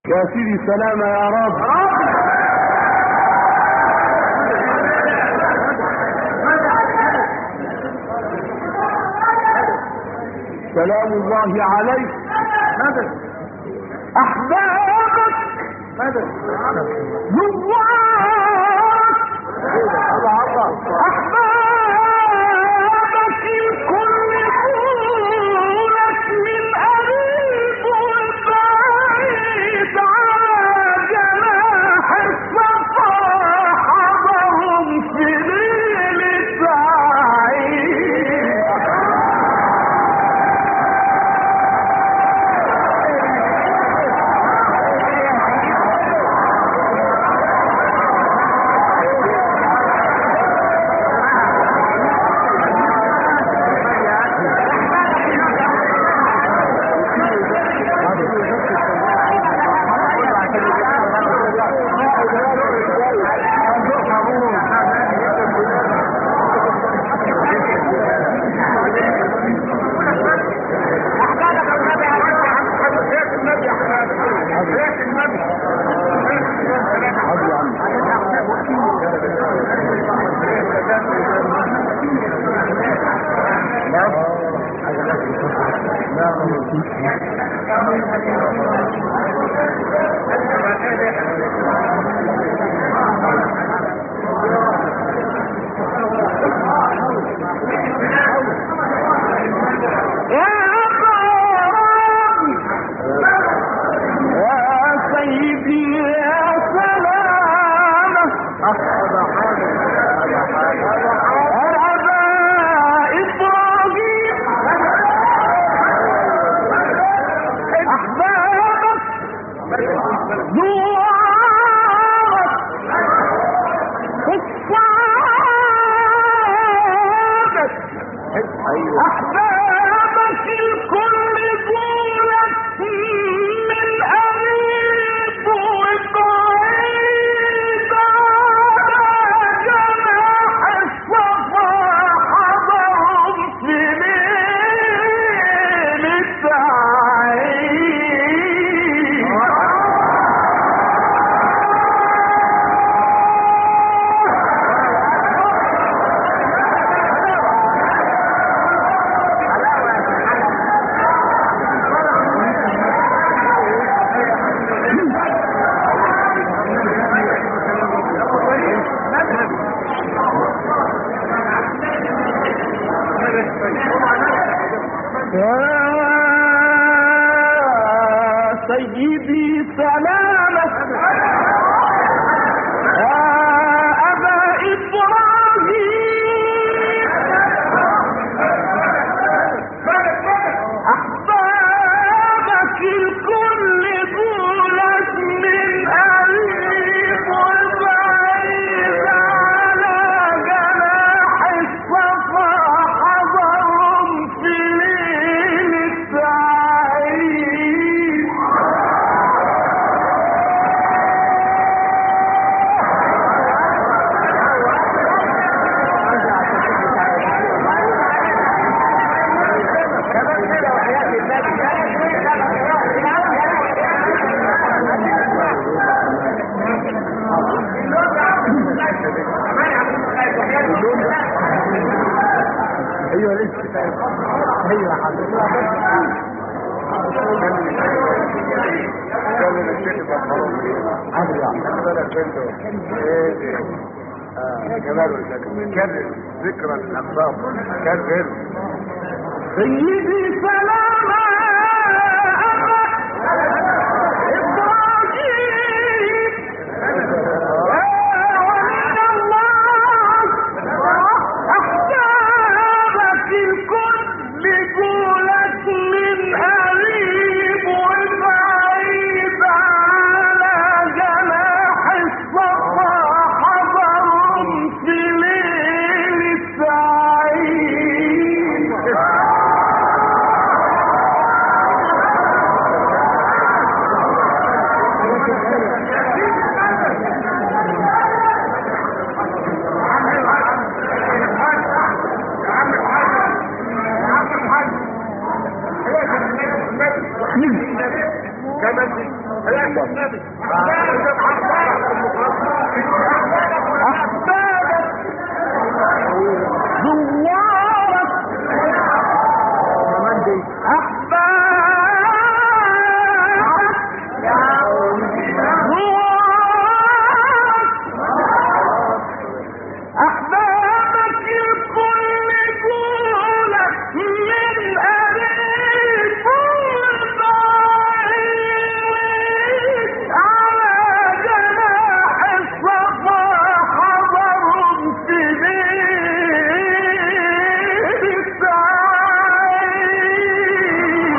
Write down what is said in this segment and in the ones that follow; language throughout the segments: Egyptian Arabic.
يا سيدي سلامة يا رب سلام الله عليك أحبابك نوارك أحبابك الكل يقولك من قريب وبعيد على جناح السفر حضرهم في ليلة عيد يا أبرام يا سيدي يا سلام أبا إبراهيم أحبابك نوارك كفارك أحبابك الكل دولك من قريب وبعيد على جناح الصفا حضرهم في ليلة يا سيدي سلامك يا أبا إبراهيم أحبابك الكل دولك من قريب وبعيد على جناح الصفا حضرهم في ليلة عيد ايوه لسه ايوه حضرتك كمل الشيخ عادي يعني كرر ذكرى الأنباب كرر سيدي سلامة إبراهيم ومن الله أحبابك الكل قولك من قريب وبعيد على جناح الصفا حضرهم في ليلة عيد أحبابك زوارك كمان دي أحبابك زوارك أحبابك الكل يقولك من قريب والبعيد على جناح الصفا حضرهم في ليل السعيد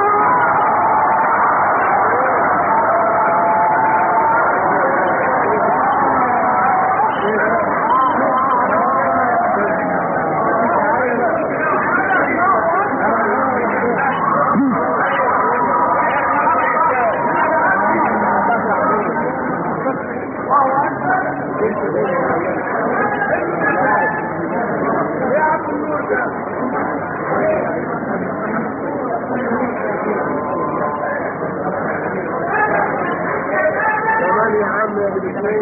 كمان يا عم يا ابن الاثنين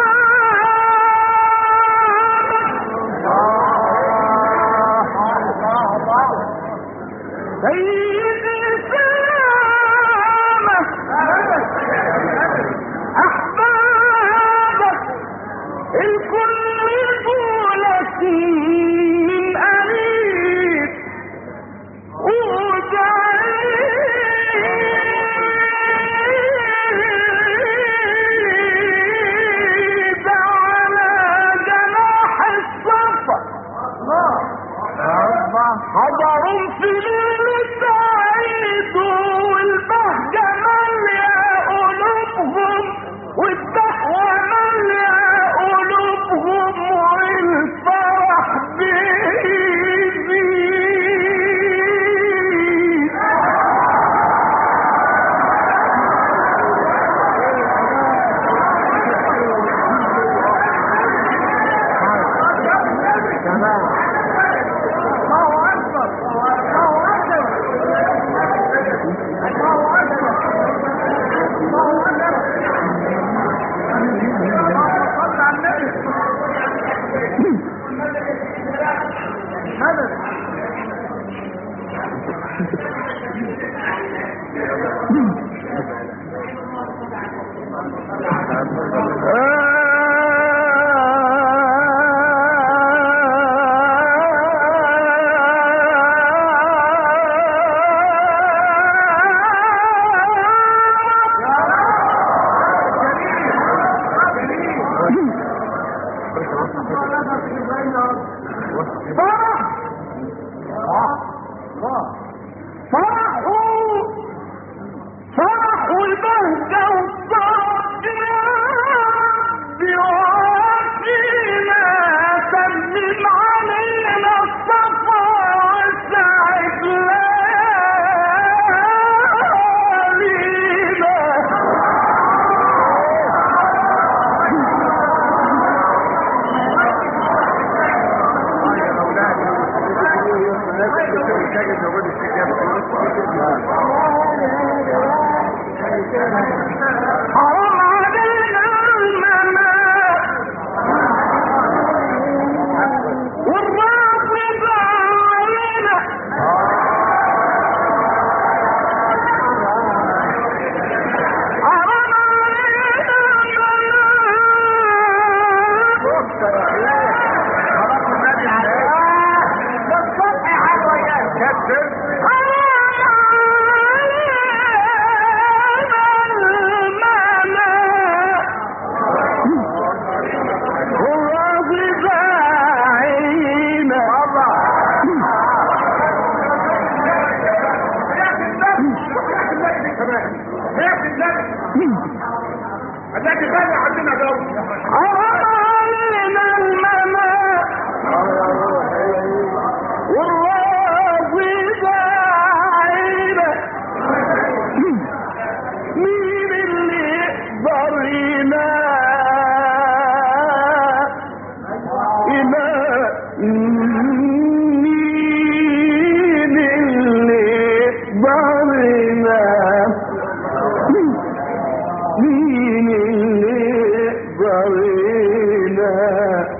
سيدي سلامة أحبابك الكل يقولك من قريب وجعيد على جناح الصفا حضروا في ليل السعيد والبهجة مالية قلوبهم والتقوى مالية قلوبهم والفرح بيزيد كمان فرح فرحوا فرح والبهجة والطرب يا ربي وعافينا سلم علينا الصفا وسعد ليالينا حرام علينا الممات والرافض علينا حرام علينا الممات مين اللي يقدر ينام ينام مين اللي يقدر ينام مين اللي يقدر هنا